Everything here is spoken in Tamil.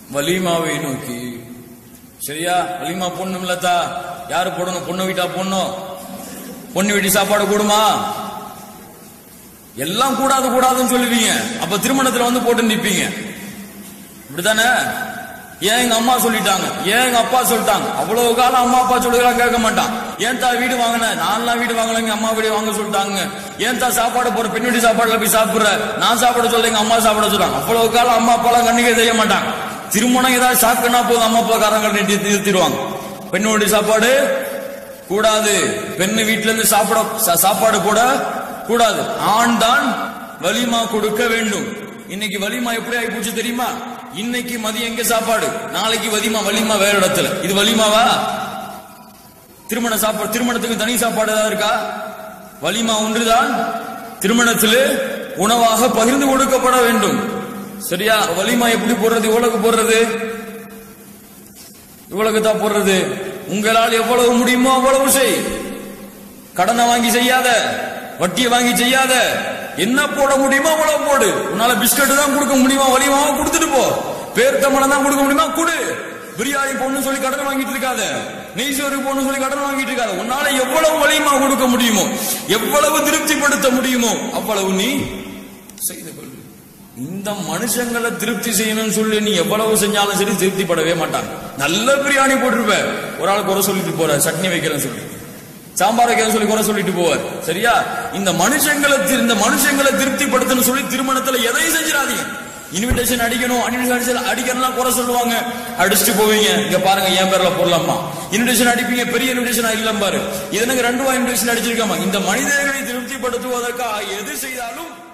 வலிமாவை நோக்கி சரியா வலிமா பொண்ணும் இல்லத்தா யாரு போடணும் பொண்ணு வீட்டா போடணும் பொண்ணு வீட்டு சாப்பாடு கூடுமா எல்லாம் கூடாது கூடாதுன்னு சொல்லுவீங்க அப்ப திருமணத்துல வந்து போட்டு நிப்பீங்க இப்படிதானே ஏன் எங்க அம்மா சொல்லிட்டாங்க ஏன் எங்க அப்பா சொல்லிட்டாங்க அவ்வளவு காலம் அம்மா அப்பா சொல்லுகிறாங்க கேட்க மாட்டான் ஏன் தா வீடு வாங்கின நான்லாம் வீடு வாங்கல எங்க அம்மா வீடு வாங்க சொல்லிட்டாங்க ஏன் தா சாப்பாடு போற பெண் வீட்டு சாப்பாடுல போய் சாப்பிடுற நான் சாப்பிட சொல்ல எங்க அம்மா சாப்பிட சொல்றாங்க அவ்வளவு காலம் அம்மா அப்பா எல்லாம் கண்ணுக்கே செய்ய மாட்டாங்க திருமணம் ஏதாவது சாக்குனா போதும் அம்மா அப்பா காரங்க நிறுத்தி- நிறுத்திடுவாங்க பெண் வீட்டு சாப்பாடு கூடாது பெண்ணு வீட்டுல இருந்து சாப்பிட சா- சாப்பாடு போட கூடாது ஆண் தான் வலிமா கொடுக்க வேண்டும் இன்னைக்கு வலிமா எப்படி ஆகி போச்சு தெரியுமா இன்னைக்கு மதியம் எங்க சாப்பாடு நாளைக்கு வலிமா வலிமா வேற இடத்துல இது வலிமாவா திருமண சாப்பாடு திருமணத்துக்கு தனி சாப்பாடு ஏதாவது இருக்கா வலிமா ஒன்றுதான் திருமணத்தில் உணவாக பகிர்ந்து கொடுக்கப்பட வேண்டும் சரியா வலிமா எப்படி போடுறது இவ்வளவு போடுறது இவ்வளவு தான் போடுறது உங்களால் எவ்வளவு முடியுமோ அவ்வளவு செய் கடனை வாங்கி செய்யாத வட்டியை வாங்கி செய்யாத என்ன போட முடியுமோ அவ்வளவு போடு உன்னால பிஸ்கட் தான் கொடுக்க முடியுமா வலிமாவா கொடுத்துட்டு போ பேர்த்தம்பளம் தான் கொடுக்க முடியுமா கொடு பிரியாணி பொண்ணு சொல்லி கடன் வாங்கிட்டு இருக்காத நெய்சோறு பொண்ணு சொல்லி கடன் வாங்கிட்டு இருக்காத உன்னால எவ்வளவு வலிமா கொடுக்க முடியுமோ எவ்வளவு திருப்திப்படுத்த முடியுமோ அவ்வளவு நீ செய்து கொள் இந்த மனுஷங்களை திருப்தி செய்யணும்னு சொல்லி நீ எவ்வளவு செஞ்சாலும் சரி திருப்திப்படவே மாட்டாங்க நல்ல பிரியாணி போட்டிருப்ப ஒரு ஆள் குறை சொல்லிட்டு போற சட்னி வைக்கிறேன்னு சொல்லி சாம்பார் வைக்கிறேன்னு சொல்லி குறை சொல்லிட்டு போவார் சரியா இந்த மனுஷங்களை தி- இந்த மனுஷங்களை திருப்திப்படுத்தணும்னு சொல்லி திருமணத்துல எதையும் செஞ்சிடாதீங்க இன்விடேஷன் அடிக்கணும் இன்விடேஷன் அடிக்கணும்னா குறை சொல்லுவாங்க அடிச்சுட்டு போவீங்க இங்க பாருங்க என் பேர்ல போடலாமா இன்விடேஷன் அடிப்பீங்க பெரிய இன்விடேஷன் இல்லம் பாரு இது எனக்கு ரெண்டு ரூபாய் இன்விடேஷன் அடிச்சிருக்காமா இந்த மனிதர்களை திருப்திப்படுத்துவதற்காக எது செய்தாலும்